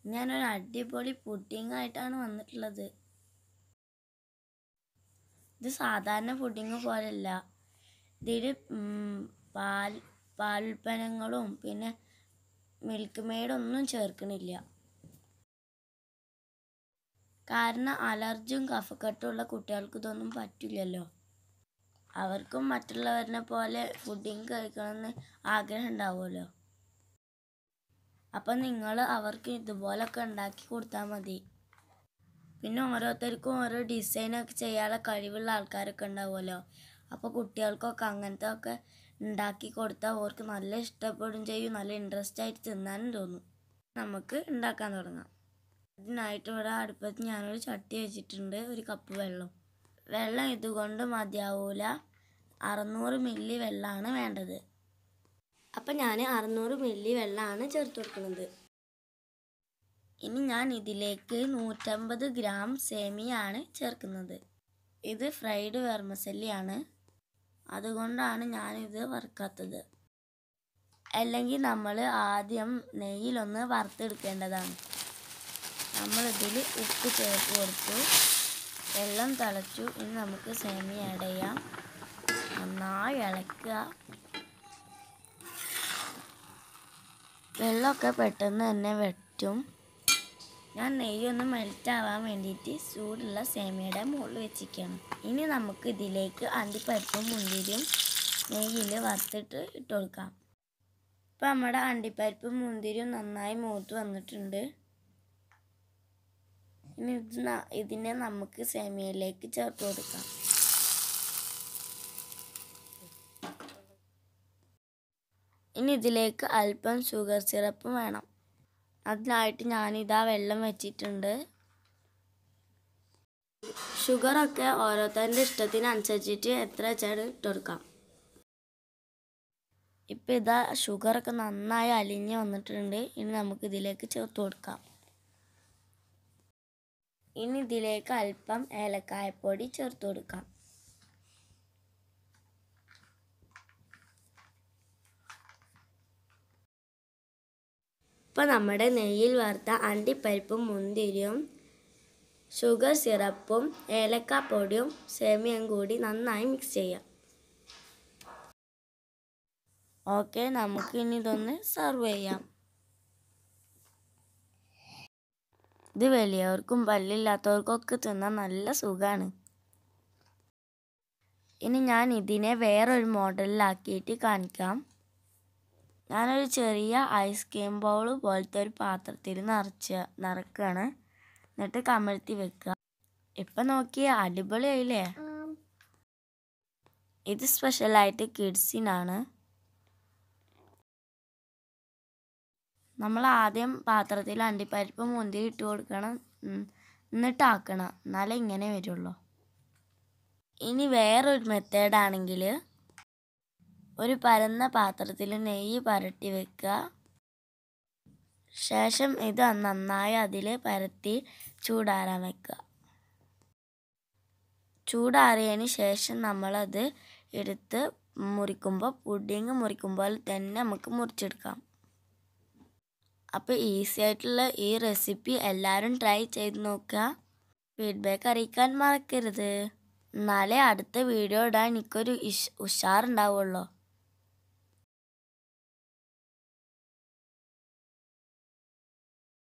ഞാനൊരു അടിപൊളി പുഡിംഗ് ആയിട്ടാണ് വന്നിട്ടുള്ളത് ഇത് സാധാരണ പുഡിംഗ് പോലെയല്ല ഇതിൽ പാൽ പാലുൽപ്പന്നങ്ങളും പിന്നെ മിൽക്ക് മെയ്ഡൊന്നും ചേർക്കണില്ല കാരണം അലർജിയും കഫക്കെട്ടും ഉള്ള കുട്ടികൾക്ക് ഇതൊന്നും പറ്റില്ലല്ലോ അവർക്കും മറ്റുള്ളവരിനെ പോലെ പുഡിംഗ് കഴിക്കണമെന്ന് ആഗ്രഹം ഉണ്ടാവുമല്ലോ അപ്പം നിങ്ങൾ അവർക്ക് ഇതുപോലൊക്കെ ഉണ്ടാക്കി കൊടുത്താൽ മതി പിന്നെ ഓരോരുത്തർക്കും ഓരോ ഡിസൈനൊക്കെ ചെയ്യാനുള്ള കഴിവുള്ള ആൾക്കാരൊക്കെ ഉണ്ടാവുമല്ലോ അപ്പോൾ കുട്ടികൾക്കൊക്കെ അങ്ങനത്തെ ഒക്കെ ഉണ്ടാക്കി കൊടുത്താൽ അവർക്ക് നല്ല ഇഷ്ടപ്പെടും ചെയ്യും നല്ല ഇൻട്രസ്റ്റ് ആയിട്ട് തിന്നാനും തോന്നും നമുക്ക് ഉണ്ടാക്കാൻ തുടങ്ങാം അതിനായിട്ട് ഇവിടെ അടുപ്പത്ത് ഞാനൊരു ചട്ടി വെച്ചിട്ടുണ്ട് ഒരു കപ്പ് വെള്ളം വെള്ളം ഇതുകൊണ്ട് മതിയാവൂല അറുന്നൂറ് മില്ലി വെള്ളമാണ് വേണ്ടത് അപ്പം ഞാൻ അറുന്നൂറ് മില്ലി വെള്ളമാണ് ചേർത്ത് കൊടുക്കുന്നത് ഇനി ഞാൻ ഇതിലേക്ക് നൂറ്റമ്പത് ഗ്രാം സേമിയാണ് ചേർക്കുന്നത് ഇത് ഫ്രൈഡ് വെർമസല്ലിയാണ് അതുകൊണ്ടാണ് ഞാനിത് വറുക്കാത്തത് അല്ലെങ്കിൽ നമ്മൾ ആദ്യം നെയ്യിലൊന്ന് വറുത്തെടുക്കേണ്ടതാണ് നമ്മളിതിൽ ഉപ്പ് ചേർത്ത് കൊടുത്തു വെള്ളം തിളച്ചു ഇനി നമുക്ക് സേമിയ ആഡ് ചെയ്യാം നന്നായി ഇളക്കുക വെള്ളമൊക്കെ പെട്ടെന്ന് തന്നെ വെട്ടും ഞാൻ നെയ്യൊന്ന് മെൽറ്റ് ആവാൻ വേണ്ടിയിട്ട് ചൂടുള്ള സേമിയയുടെ മുകളിൽ വെച്ചിരിക്കുകയാണ് ഇനി നമുക്ക് ഇതിലേക്ക് അണ്ടിപ്പരിപ്പും മുന്തിരിയും നെയ്യിൽ വറുത്തിട്ട് ഇട്ട് കൊടുക്കാം ഇപ്പം നമ്മുടെ അണ്ടിപ്പരിപ്പും മുന്തിരിയും നന്നായി മൂത്ത് വന്നിട്ടുണ്ട് ഇനി ഇത് ന- ഇതിനെ നമുക്ക് സേമിയയിലേക്ക് ചേർത്ത് കൊടുക്കാം ഇനി ഇതിലേക്ക് അല്പം ഷുഗർ സിറപ്പ് വേണം അതിനായിട്ട് ഞാനിതാ വെള്ളം വെച്ചിട്ടുണ്ട് ഷുഗറൊക്കെ ഓരോരുത്തരുടെ ഇഷ്ടത്തിനനുസരിച്ചിട്ട് എത്ര വെച്ചാൽ ഇട്ട് കൊടുക്കാം ഇപ്പം ഇതാ ഷുഗറൊക്കെ നന്നായി അലിഞ്ഞ് വന്നിട്ടുണ്ട് ഇനി നമുക്ക് ഇതിലേക്ക് ചേർത്ത് കൊടുക്കാം ഇനി ഇതിലേക്ക് അല്പം ഏലക്കായപ്പൊടി ചേർത്ത് കൊടുക്കാം ഇപ്പം നമ്മുടെ നെയ്യിൽ വറുത്ത അണ്ടിപ്പരിപ്പും മുന്തിരിയും ഷുഗർ സിറപ്പും ഏലക്കാപ്പൊടിയും സേമിയയും കൂടി നന്നായി മിക്സ് ചെയ്യാം ഓക്കെ നമുക്ക് ഇനി ഇതൊന്ന് സെർവ് ചെയ്യാം ഇത് വലിയവർക്കും പല്ലില്ലാത്തവർക്കൊക്കെ തിന്നാൻ നല്ല സുഖമാണ് ഇനി ഞാൻ ഇതിനെ വേറൊരു മോഡലിലാക്കിയിട്ട് കാണിക്കാം ഞാനൊരു ചെറിയ ഐസ്ക്രീം ബൗൾ പോലത്തെ ഒരു പാത്രത്തിൽ നിറച്ച് നിറക്കുകയാണ് എന്നിട്ട് കമഴ്ത്തി വെക്കുക ഇപ്പം നോക്കിയ അടിപൊളിയായില്ലേ ഇത് സ്പെഷ്യലായിട്ട് കിഡ്സിനാണ് നമ്മൾ ആദ്യം പാത്രത്തിൽ അണ്ടിപ്പരിപ്പ് മുന്തിരി ഇട്ട് കൊടുക്കണം ഉം, എന്നിട്ട് ആക്കണം എന്നാലേ ഇങ്ങനെ വരുള്ളൂ ഇനി വേറൊരു മെത്തേഡ് ആണെങ്കിൽ ഒരു പരന്ന പാത്രത്തിൽ നെയ്യ് പരട്ടി വെക്കുക ശേഷം ഇത് നന്നായി അതിൽ പരത്തി ചൂടാറാൻ വെക്കുക ചൂടാറിയതിന് ശേഷം നമ്മളത് എടുത്ത് മുറിക്കുമ്പോൾ പുഡിങ് മുറിക്കുമ്പോൾ തന്നെ നമുക്ക് മുറിച്ചെടുക്കാം അപ്പോൾ ഈസി ആയിട്ടുള്ള ഈ റെസിപ്പി എല്ലാവരും ട്രൈ ചെയ്ത് നോക്കുക ഫീഡ്ബാക്ക് അറിയിക്കാൻ മറക്കരുത് എന്നാലേ അടുത്ത വീഡിയോ ഇടാൻ എനിക്കൊരു ഇഷ് ഉഷാറുണ്ടാവുള്ളൂ